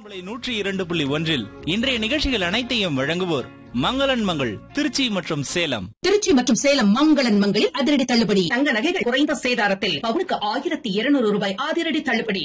பண்பலை நூற்றி இரண்டு புள்ளி ஒன்றில் இன்றைய நிகழ்ச்சிகள் அனைத்தையும் வழங்குவோர் மங்களன் மங்கள் திருச்சி மற்றும் சேலம் திருச்சி மற்றும் சேலம் மங்களன் மங்களில் அதிரடி தள்ளுபடி தங்க நகைகள் குறைந்த சேதாரத்தில் பவுனுக்கு ஆயிரத்தி இருநூறு ரூபாய் அதிரடி தள்ளுபடி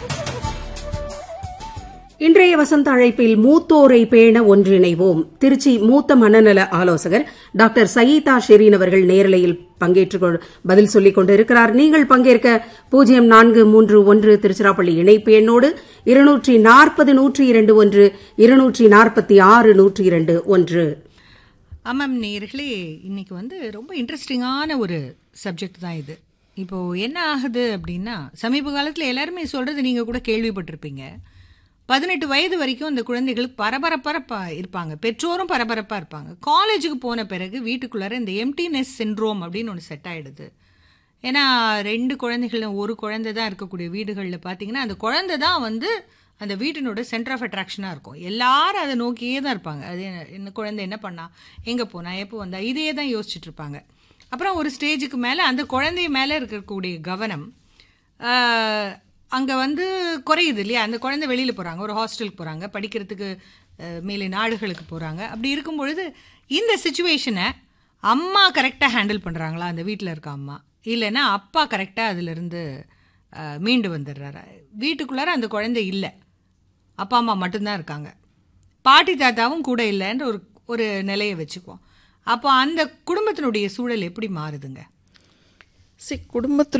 இன்றைய வசந்த அழைப்பில் மூத்தோரை பேண ஒன்றிணைவோம் திருச்சி மூத்த மனநல ஆலோசகர் டாக்டர் சயீதா ஷெரீன் அவர்கள் நேரலையில் பங்கேற்று கொ- பதில் சொல்லிக் கொண்டிருக்கிறார் நீங்கள் பங்கேற்க பூஜ்ஜியம் நான்கு மூன்று ஒன்று திருச்சிராப்பள்ளி இணைப்பு எண்ணோடு இருநூற்றி நாற்பது நூற்றி இரண்டு ஒன்று இருநூற்றி நாற்பத்தி ஆறு நூற்றி இரண்டு ஒன்று ஆமாம் நேயர்களே இன்னைக்கு வந்து ரொம்ப இன்ட்ரெஸ்டிங்கான ஒரு சப்ஜெக்ட் தான் இது இப்போ என்ன ஆகுது அப்படின்னா சமீப காலத்தில் எல்லாருமே சொல்றது நீங்க கூட கேள்விப்பட்டிருப்பீங்க பதினெட்டு வயது வரைக்கும் இந்த குழந்தைகள் பரபரப்பா இருப்பாங்க பெற்றோரும் பரபரப்பா இருப்பாங்க காலேஜுக்கு போன பிறகு வீட்டுக்குள்ளார இந்த எம்டினஸ் சின்ட்ரோம் அப்படின்னு ஒன்று செட் ஆயிடுது ஏன்னா ரெண்டு குழந்தைகளும் ஒரு குழந்தை தான் இருக்கக்கூடிய வீடுகளில் பார்த்தீங்கன்னா அந்த குழந்தை தான் வந்து அந்த வீட்டினோட சென்டர் ஆஃப் அட்ராக்ஷனாக இருக்கும் எல்லாரும் அதை நோக்கியே தான் இருப்பாங்க அது என்ன- என்ன குழந்தை என்ன பண்ணா எங்கே போனா எப்போ வந்தா இதே தான் யோசிச்சுட்டு இருப்பாங்க அப்புறம் ஒரு ஸ்டேஜுக்கு மேலே அந்த குழந்தை மேலே இருக்கக்கூடிய கவனம் அங்கே வந்து குறையுது இல்லையா அந்த குழந்தை வெளியில் போகிறாங்க ஒரு ஹாஸ்டலுக்கு போகிறாங்க படிக்கிறதுக்கு அஹ், மேலே நாடுகளுக்கு போகிறாங்க அப்படி இருக்கும் பொழுது இந்த சுச்சுவேஷனை அம்மா கரெக்டாக ஹேண்டில் பண்ணுறாங்களா அந்த வீட்டில் இருக்க அம்மா இல்லைன்னா அப்பா கரெக்டாக அதிலிருந்து அஹ், மீண்டு வந்துடுறாரு வீட்டுக்குள்ளார அந்த குழந்தை இல்லை அப்பா அம்மா மட்டும்தான் இருக்காங்க பாட்டி தாத்தாவும் கூட இல்லைன்ற ஒரு ஒரு நிலையை வச்சுக்குவோம் அப்போ அந்த குடும்பத்தினுடைய சூழல் எப்படி மாறுதுங்க சி குடும்பத்தில்